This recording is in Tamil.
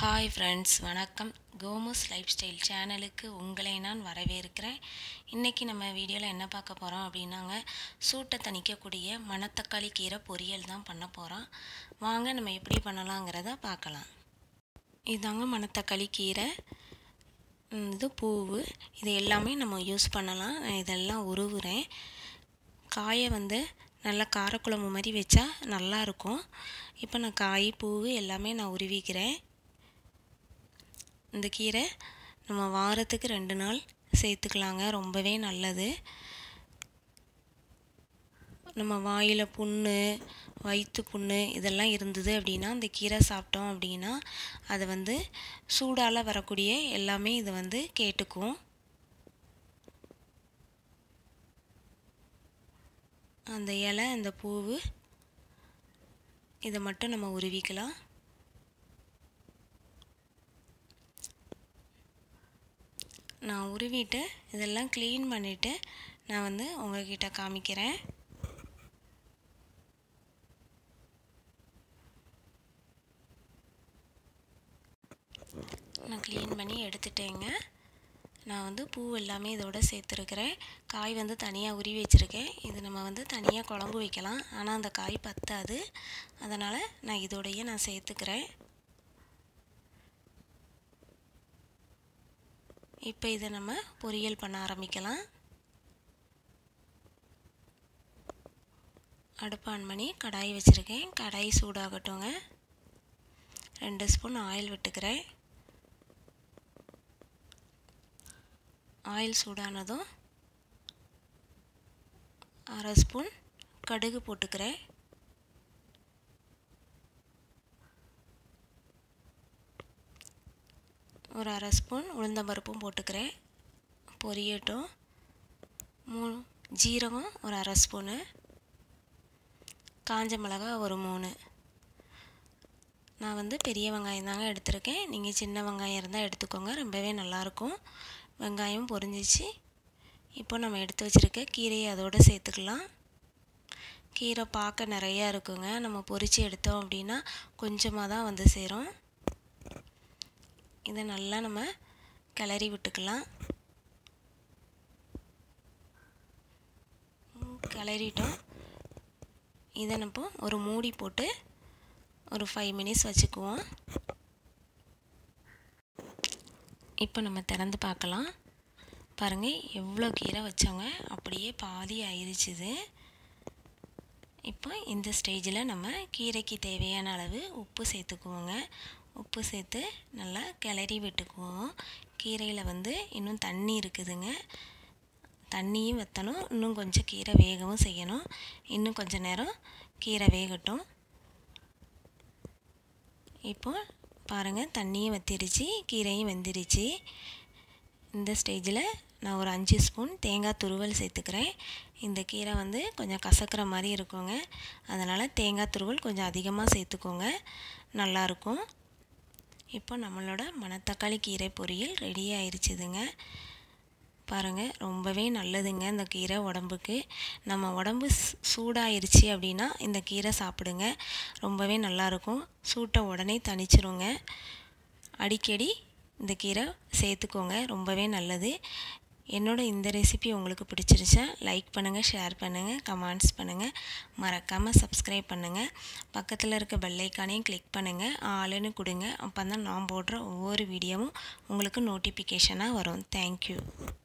ஹாய் ஃப்ரெண்ட்ஸ் வணக்கம் கோமஸ் லைஃப் ஸ்டைல் சேனலுக்கு உங்களை நான் வரவேற்கிறேன் இன்றைக்கி நம்ம வீடியோவில் என்ன பார்க்க போகிறோம் அப்படின்னாங்க சூட்டை தணிக்கக்கூடிய மணத்தக்காளி கீரை பொரியல் தான் பண்ண போகிறோம் வாங்க நம்ம எப்படி பண்ணலாங்கிறத பார்க்கலாம் இதாங்க மணத்தக்காளி கீரை ம், இது பூவு இது எல்லாமே நம்ம யூஸ் பண்ணலாம் நான் இதெல்லாம் உருவுறேன் காயை வந்து நல்லா காரக்குழம்பு மாதிரி வச்சா நல்லா இருக்கும் இப்போ நான் காய் பூவு எல்லாமே நான் உருவிக்கிறேன் இந்த கீரை நம்ம வாரத்துக்கு ரெண்டு நாள் சேர்த்துக்கலாங்க ரொம்பவே நல்லது நம்ம வாயில் புண்ணு வயிற்று புண்ணு இதெல்லாம் இருந்தது அப்படின்னா இந்த கீரை சாப்பிட்டோம் அப்படின்னா அது வந்து சூடால் வரக்கூடிய எல்லாமே இது வந்து கேட்டுக்கும் அந்த இலை அந்த பூவு இதை மட்டும் நம்ம உருவிக்கலாம் நான் உருவிட்டு இதெல்லாம் க்ளீன் பண்ணிவிட்டு நான் வந்து உங்ககிட்ட காமிக்கிறேன் நான் க்ளீன் பண்ணி எடுத்துட்டேங்க நான் வந்து பூ எல்லாமே இதோட சேர்த்துருக்கிறேன் காய் வந்து தனியாக உருவி வச்சுருக்கேன் இது நம்ம வந்து தனியாக குழம்பு வைக்கலாம் ஆனால் அந்த காய் பத்தாது அதனால் நான் இதோடையே நான் சேர்த்துக்கிறேன் இப்போ இதை நம்ம பொரியல் பண்ண ஆரம்பிக்கலாம் அடுப்பு ஆன் பண்ணி கடாய் வச்சுருக்கேன் கடாய் சூடாகட்டுங்க ரெண்டு ஸ்பூன் ஆயில் விட்டுக்கிறேன் ஆயில் சூடானதும் அரை ஸ்பூன் கடுகு போட்டுக்கிறேன் ஒரு அரை ஸ்பூன் உளுந்தம்பருப்பும் போட்டுக்கிறேன் பொரியட்டும் மூணு ஜீரகம் ஒரு அரை ஸ்பூனு காஞ்ச மிளகா ஒரு மூணு நான் வந்து பெரிய வெங்காயம் தாங்க எடுத்திருக்கேன் நீங்கள் சின்ன வெங்காயம் இருந்தால் எடுத்துக்கோங்க ரொம்பவே நல்லாயிருக்கும் வெங்காயம் பொரிஞ்சிச்சு இப்போ நம்ம எடுத்து வச்சுருக்க கீரையை அதோடு சேர்த்துக்கலாம் கீரை பார்க்க நிறையா இருக்குங்க நம்ம பொரித்து எடுத்தோம் அப்படின்னா கொஞ்சமாக தான் வந்து சேரும் இதை நல்லா நம்ம கிளறி விட்டுக்கலாம் கிளறிட்டோம் இதை நம்ம ஒரு மூடி போட்டு ஒரு ஃபைவ் மினிட்ஸ் வச்சுக்குவோம் இப்போ நம்ம திறந்து பார்க்கலாம் பாருங்கள் எவ்வளோ கீரை வச்சோங்க அப்படியே பாதி ஆயிடுச்சுது இப்போ இந்த ஸ்டேஜில் நம்ம கீரைக்கு தேவையான அளவு உப்பு சேர்த்துக்குவோங்க உப்பு சேர்த்து நல்லா கிளறி விட்டுக்குவோம் கீரையில் வந்து இன்னும் தண்ணி இருக்குதுங்க தண்ணியும் வற்றணும் இன்னும் கொஞ்சம் கீரை வேகவும் செய்யணும் இன்னும் கொஞ்சம் நேரம் கீரை வேகட்டும் இப்போ பாருங்கள் தண்ணியும் வத்திருச்சு கீரையும் வெந்துருச்சு இந்த ஸ்டேஜில் நான் ஒரு அஞ்சு ஸ்பூன் தேங்காய் துருவல் சேர்த்துக்கிறேன் இந்த கீரை வந்து கொஞ்சம் கசக்கிற மாதிரி இருக்குங்க அதனால் தேங்காய் துருவல் கொஞ்சம் அதிகமாக சேர்த்துக்கோங்க நல்லாயிருக்கும் இப்போ நம்மளோட மணத்தக்காளி கீரை பொரியல் ரெடி ஆயிடுச்சுதுங்க பாருங்கள் ரொம்பவே நல்லதுங்க இந்த கீரை உடம்புக்கு நம்ம உடம்பு சூடாயிருச்சு அப்படின்னா இந்த கீரை சாப்பிடுங்க ரொம்பவே நல்லாயிருக்கும் சூட்டை உடனே தணிச்சிருங்க அடிக்கடி இந்த கீரை சேர்த்துக்கோங்க ரொம்பவே நல்லது என்னோட இந்த ரெசிபி உங்களுக்கு பிடிச்சிருச்சா லைக் பண்ணுங்கள் ஷேர் பண்ணுங்கள் கமெண்ட்ஸ் பண்ணுங்கள் மறக்காமல் சப்ஸ்கிரைப் பண்ணுங்கள் பக்கத்தில் இருக்க பெல்லைக்கானையும் கிளிக் பண்ணுங்கள் ஆளுன்னு கொடுங்க அப்போ தான் நான் போடுற ஒவ்வொரு வீடியோவும் உங்களுக்கு நோட்டிஃபிகேஷனாக வரும் தேங்க்யூ